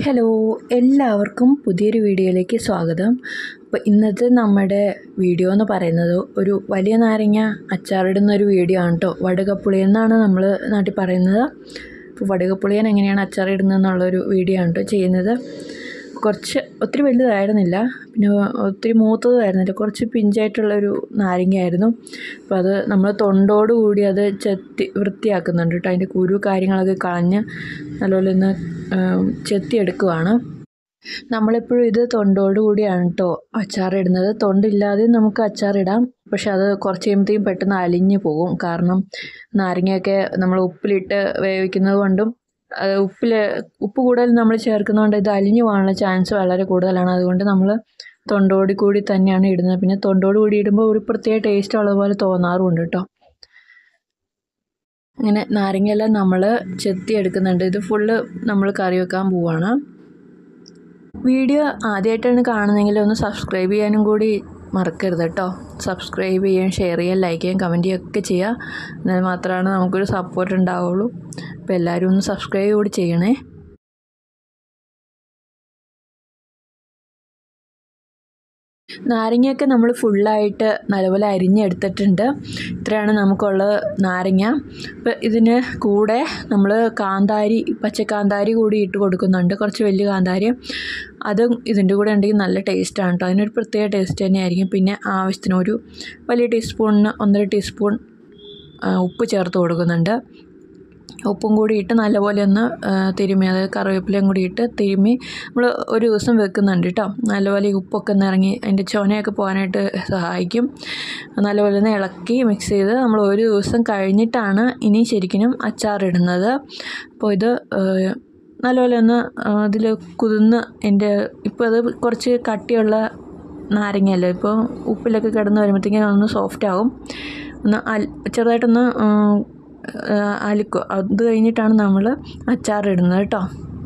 hello എല്ലാവർക്കും പുതിയൊരു വീഡിയോയിലേക്ക് സ്വാഗതം അപ്പോൾ ഇന്നത്തെ നമ്മുടെ വീഡിയോ എന്ന് പറയുന്നത് ഒരു വലിയ നാരങ്ങ അച്ചാറിടുന്ന ഒരു വീഡിയോ ആണ് കേട്ടോ വടുകപ്പുളി എന്നാണ് നമ്മൾ നാട്ടിൽ പറയുന്നത് അപ്പോൾ വടുകപ്പുളിയൻ എങ്ങനെയാണ് അച്ചാറിടുന്നത് എന്നുള്ളൊരു വീഡിയോ ആണ് കേട്ടോ ചെയ്യുന്നത് കുറച്ച് ഒത്തിരി വലുതായിരുന്നില്ല പിന്നെ ഒത്തിരി മൂത്തതായിരുന്നില്ല കുറച്ച് പിഞ്ചായിട്ടുള്ളൊരു നാരങ്ങയായിരുന്നു അപ്പോൾ അത് നമ്മൾ തൊണ്ടോട് കൂടി അത് ചെത്തി വൃത്തിയാക്കുന്നുണ്ട് കേട്ടോ അതിൻ്റെ കുരു കാര്യങ്ങളൊക്കെ കളഞ്ഞ് നല്ലപോലെ ഒന്ന് ചെത്തിയെടുക്കുവാണ് നമ്മളെപ്പോഴും ഇത് തൊണ്ടോട് കൂടിയാണ് കേട്ടോ അച്ചാറിടുന്നത് തൊണ്ടില്ലാതെ നമുക്ക് അച്ചാറിടാം പക്ഷെ അത് കുറച്ച് കഴിയുമ്പോഴത്തേക്കും പെട്ടെന്ന് അലിഞ്ഞു പോകും കാരണം നാരങ്ങയൊക്കെ നമ്മൾ ഉപ്പിലിട്ട് വേവിക്കുന്നത് കൊണ്ടും അത് ഉപ്പിൽ ഉപ്പ് കൂടുതൽ നമ്മൾ ചേർക്കുന്നതുകൊണ്ട് ഇത് അലിഞ്ഞു പോകാനുള്ള ചാൻസ് വളരെ കൂടുതലാണ് അതുകൊണ്ട് നമ്മൾ തൊണ്ടോടി കൂടി തന്നെയാണ് ഇടുന്നത് പിന്നെ തൊണ്ടോട് കൂടി ഇടുമ്പോൾ ഒരു പ്രത്യേക ടേസ്റ്റ് ഉള്ളതുപോലെ തോന്നാറുമുണ്ട് കേട്ടോ അങ്ങനെ നാരങ്ങയെല്ലാം നമ്മൾ ചെത്തി എടുക്കുന്നുണ്ട് ഇത് ഫുള്ള് നമ്മൾ കറി വെക്കാൻ പോവാണ് വീഡിയോ ആദ്യമായിട്ടാണ് കാണുന്നതെങ്കിൽ ഒന്ന് സബ്സ്ക്രൈബ് ചെയ്യാനും കൂടി മറക്കരുത് കേട്ടോ സബ്സ്ക്രൈബ് ചെയ്യാൻ ഷെയർ ചെയ്യാൻ ലൈക്ക് ചെയ്യാൻ കമൻറ്റ് ചെയ്യുകയൊക്കെ ചെയ്യുക എന്നാൽ മാത്രമാണ് നമുക്കൊരു സപ്പോർട്ട് ഉണ്ടാവുള്ളൂ അപ്പോൾ എല്ലാവരും ഒന്ന് സബ്സ്ക്രൈബ് കൂടി ചെയ്യണേ നാരങ്ങയൊക്കെ നമ്മൾ ഫുള്ളായിട്ട് നല്ലപോലെ അരിഞ്ഞെടുത്തിട്ടുണ്ട് ഇത്രയാണ് നമുക്കുള്ള നാരങ്ങ അപ്പോൾ ഇതിന് കൂടെ നമ്മൾ കാന്താരി പച്ചക്കാന്താരി കൂടി ഇട്ട് കൊടുക്കുന്നുണ്ട് കുറച്ച് വലിയ കാന്താരി അതും ഇതിൻ്റെ കൂടെ ഉണ്ടെങ്കിൽ നല്ല ടേസ്റ്റാണ് കേട്ടോ അതിനൊരു പ്രത്യേക ടേസ്റ്റ് തന്നെയായിരിക്കും പിന്നെ ആവശ്യത്തിന് ഒരു വലിയ ടീസ്പൂണിന് ഒന്നര ടീസ്പൂൺ ഉപ്പ് ചേർത്ത് കൊടുക്കുന്നുണ്ട് ഉപ്പും കൂടി ഇട്ട് നല്ലപോലെ ഒന്ന് തിരുമ്മി അതായത് കറിവേപ്പിലയും കൂടി ഇട്ട് തിരുമ്മി നമ്മൾ ഒരു ദിവസം വെക്കുന്നുണ്ട് കേട്ടോ നല്ലപോലെ ഈ ഉപ്പൊക്കെ ഒന്ന് ഇറങ്ങി അതിൻ്റെ ചുനയൊക്കെ പോകാനായിട്ട് സഹായിക്കും നല്ലപോലെ ഒന്ന് ഇളക്കി മിക്സ് ചെയ്ത് നമ്മൾ ഒരു ദിവസം കഴിഞ്ഞിട്ടാണ് ഇനി ശരിക്കും അച്ചാറിടുന്നത് അപ്പോൾ ഇത് നല്ലപോലെ ഒന്ന് അതിൽ കുതിർന്ന് എൻ്റെ ഇപ്പോൾ അത് കുറച്ച് കട്ടിയുള്ള നാരങ്ങയല്ലേ ഇപ്പോൾ ഉപ്പിലൊക്കെ കിടന്ന് വരുമ്പോഴത്തേക്കും ഒന്ന് സോഫ്റ്റ് ആവും ഒന്ന് ചെറുതായിട്ടൊന്ന് അലിക്കുക അത് കഴിഞ്ഞിട്ടാണ് നമ്മൾ അച്ചാറിടുന്നത് കേട്ടോ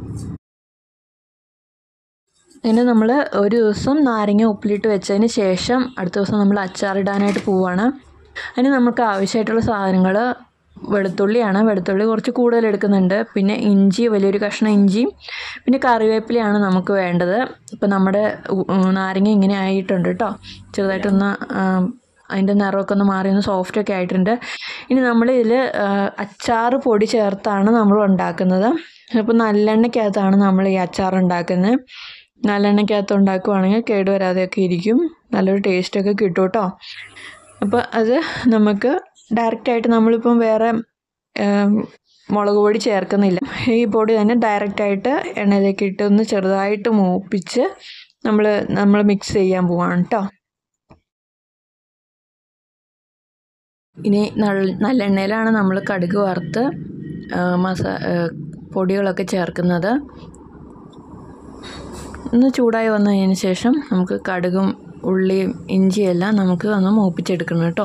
അങ്ങനെ നമ്മൾ ഒരു ദിവസം നാരങ്ങ ഉപ്പിലിട്ട് വെച്ചതിന് ശേഷം അടുത്ത ദിവസം നമ്മൾ അച്ചാറിടാനായിട്ട് പോവുകയാണ് അതിന് നമുക്ക് ആവശ്യമായിട്ടുള്ള സാധനങ്ങൾ വെളുത്തുള്ളിയാണ് വെളുത്തുള്ളി കുറച്ച് കൂടുതൽ എടുക്കുന്നുണ്ട് പിന്നെ ഇഞ്ചി വലിയൊരു കഷ്ണം ഇഞ്ചിയും പിന്നെ കറിവേപ്പിലയാണ് നമുക്ക് വേണ്ടത് ഇപ്പം നമ്മുടെ നാരങ്ങ ഇങ്ങനെ ആയിട്ടുണ്ട് കേട്ടോ ചെറുതായിട്ടൊന്ന് അതിൻ്റെ നിറമൊക്കെ ഒന്ന് മാറി ഒന്ന് സോഫ്റ്റൊക്കെ ആയിട്ടുണ്ട് ഇനി നമ്മൾ ഇതിൽ അച്ചാർ പൊടി ചേർത്താണ് നമ്മൾ ഉണ്ടാക്കുന്നത് അപ്പോൾ നല്ലെണ്ണയ്ക്കകത്താണ് നമ്മൾ ഈ അച്ചാർ ഉണ്ടാക്കുന്നത് നല്ലെണ്ണയ്ക്കകത്ത് ഉണ്ടാക്കുവാണെങ്കിൽ കേടുവരാതെയൊക്കെ ഇരിക്കും നല്ലൊരു ടേസ്റ്റൊക്കെ കിട്ടും കേട്ടോ അപ്പോൾ അത് നമുക്ക് ഡയറക്റ്റായിട്ട് നമ്മളിപ്പം വേറെ മുളക് പൊടി ചേർക്കുന്നില്ല ഈ പൊടി തന്നെ ഡയറക്റ്റായിട്ട് എണ്ണയിലേക്ക് ഇട്ട് ഒന്ന് ചെറുതായിട്ട് മൂപ്പിച്ച് നമ്മൾ നമ്മൾ മിക്സ് ചെയ്യാൻ പോവാണ് കേട്ടോ ഇനി നല്ലെണ്ണയിലാണ് നമ്മൾ കടുക് വറുത്ത് മസാ പൊടികളൊക്കെ ചേർക്കുന്നത് ഒന്ന് ചൂടായി വന്നതിന് ശേഷം നമുക്ക് കടുകും ഉള്ളിയും ഇഞ്ചിയെല്ലാം നമുക്ക് ഒന്ന് മൂപ്പിച്ചെടുക്കണം കേട്ടോ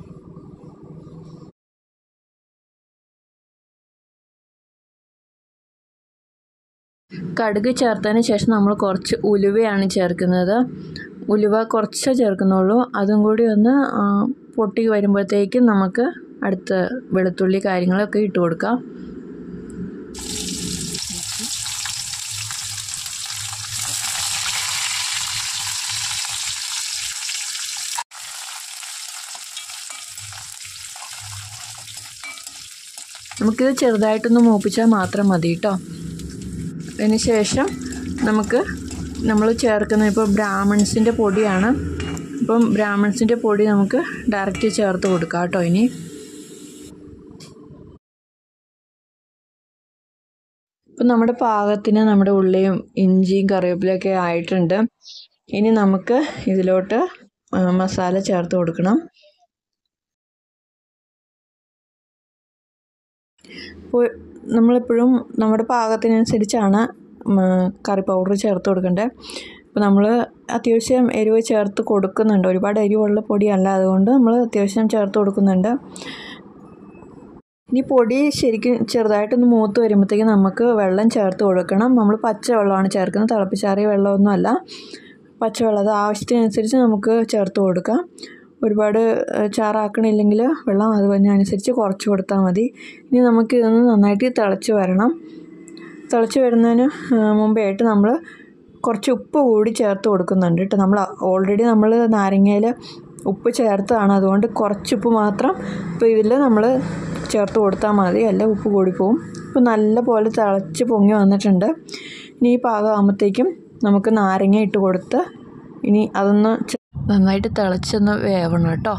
കടുക് ചേർത്തതിന് ശേഷം നമ്മൾ കുറച്ച് ഉലുവയാണ് ചേർക്കുന്നത് ഉലുവ കുറച്ചേ ചേർക്കുന്നുള്ളൂ അതും കൂടി ഒന്ന് പൊട്ടി വരുമ്പോഴത്തേക്കും നമുക്ക് അടുത്ത വെളുത്തുള്ളി കാര്യങ്ങളൊക്കെ ഇട്ട് കൊടുക്കാം നമുക്കിത് ചെറുതായിട്ടൊന്ന് മൂപ്പിച്ചാൽ മാത്രം മതി കേട്ടോ അതിന് ശേഷം നമുക്ക് നമ്മൾ ചേർക്കുന്ന ഇപ്പോൾ ബ്രാഹ്മൺസിൻ്റെ പൊടിയാണ് അപ്പം ബ്രാഹ്മൺസിൻ്റെ പൊടി നമുക്ക് ഡയറക്റ്റ് ചേർത്ത് കൊടുക്കാം കേട്ടോ ഇനി ഇപ്പം നമ്മുടെ പാകത്തിന് നമ്മുടെ ഉള്ളിയും ഇഞ്ചിയും കറിവേപ്പിലൊക്കെ ആയിട്ടുണ്ട് ഇനി നമുക്ക് ഇതിലോട്ട് മസാല ചേർത്ത് കൊടുക്കണം അപ്പോൾ നമ്മളെപ്പോഴും നമ്മുടെ പാകത്തിനനുസരിച്ചാണ് കറി പൗഡർ ചേർത്ത് കൊടുക്കേണ്ടത് അപ്പോൾ നമ്മൾ അത്യാവശ്യം എരിവ് ചേർത്ത് കൊടുക്കുന്നുണ്ട് ഒരുപാട് എരിവുള്ള പൊടിയല്ല അതുകൊണ്ട് നമ്മൾ അത്യാവശ്യം ചേർത്ത് കൊടുക്കുന്നുണ്ട് ഇനി പൊടി ശരിക്കും ചെറുതായിട്ടൊന്ന് മൂത്ത് വരുമ്പോഴത്തേക്കും നമുക്ക് വെള്ളം ചേർത്ത് കൊടുക്കണം നമ്മൾ പച്ച വെള്ളമാണ് ചേർക്കുന്നത് തിളപ്പിച്ചാറിയ വെള്ളമൊന്നുമല്ല പച്ചവെള്ളം അത് ആവശ്യത്തിനനുസരിച്ച് നമുക്ക് ചേർത്ത് കൊടുക്കാം ഒരുപാട് ചാറാക്കണില്ലെങ്കിൽ വെള്ളം അതുപോലെ അനുസരിച്ച് കുറച്ച് കൊടുത്താൽ മതി ഇനി നമുക്ക് ഇതൊന്ന് നന്നായിട്ട് തിളച്ച് വരണം തിളച്ച് വരുന്നതിന് മുമ്പായിട്ട് നമ്മൾ കുറച്ച് ഉപ്പ് കൂടി ചേർത്ത് കൊടുക്കുന്നുണ്ട് കേട്ടോ നമ്മൾ ഓൾറെഡി നമ്മൾ നാരങ്ങയിൽ ഉപ്പ് ചേർത്താണ് അതുകൊണ്ട് കുറച്ച് ഉപ്പ് മാത്രം ഇപ്പോൾ ഇതിൽ നമ്മൾ ചേർത്ത് കൊടുത്താൽ മതി അല്ല ഉപ്പ് കൂടിപ്പോവും ഇപ്പോൾ നല്ല പോലെ തിളച്ച് പൊങ്ങി വന്നിട്ടുണ്ട് ഇനി ഈ പാകമാകുമ്പോഴത്തേക്കും നമുക്ക് നാരങ്ങ ഇട്ട് കൊടുത്ത് ഇനി അതൊന്ന് ചെ- നന്നായിട്ട് തിളച്ചൊന്ന് വേവണം കേട്ടോ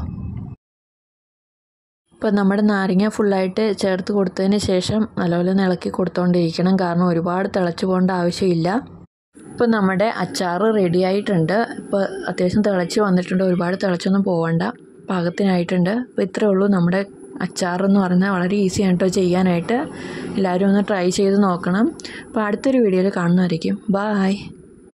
ഇപ്പം നമ്മുടെ നാരങ്ങ ഫുള്ളായിട്ട് ചേർത്ത് കൊടുത്തതിന് ശേഷം നല്ലപോലെ ഒന്ന് ഇളക്കി കൊടുത്തോണ്ടിരിക്കണം കാരണം ഒരുപാട് തിളച്ച് പോകേണ്ട ആവശ്യമില്ല ഇപ്പം നമ്മുടെ അച്ചാർ റെഡി ആയിട്ടുണ്ട് ഇപ്പോൾ അത്യാവശ്യം തിളച്ച് വന്നിട്ടുണ്ട് ഒരുപാട് തിളച്ചൊന്നും പോകണ്ട പാകത്തിനായിട്ടുണ്ട് അപ്പോൾ ഇത്രയേ ഉള്ളൂ നമ്മുടെ അച്ചാർ എന്ന് പറഞ്ഞാൽ വളരെ ഈസിയാണ് കേട്ടോ ചെയ്യാനായിട്ട് എല്ലാവരും ഒന്ന് ട്രൈ ചെയ്ത് നോക്കണം അപ്പോൾ അടുത്തൊരു വീഡിയോയിൽ കാണുന്നതായിരിക്കും ബായ്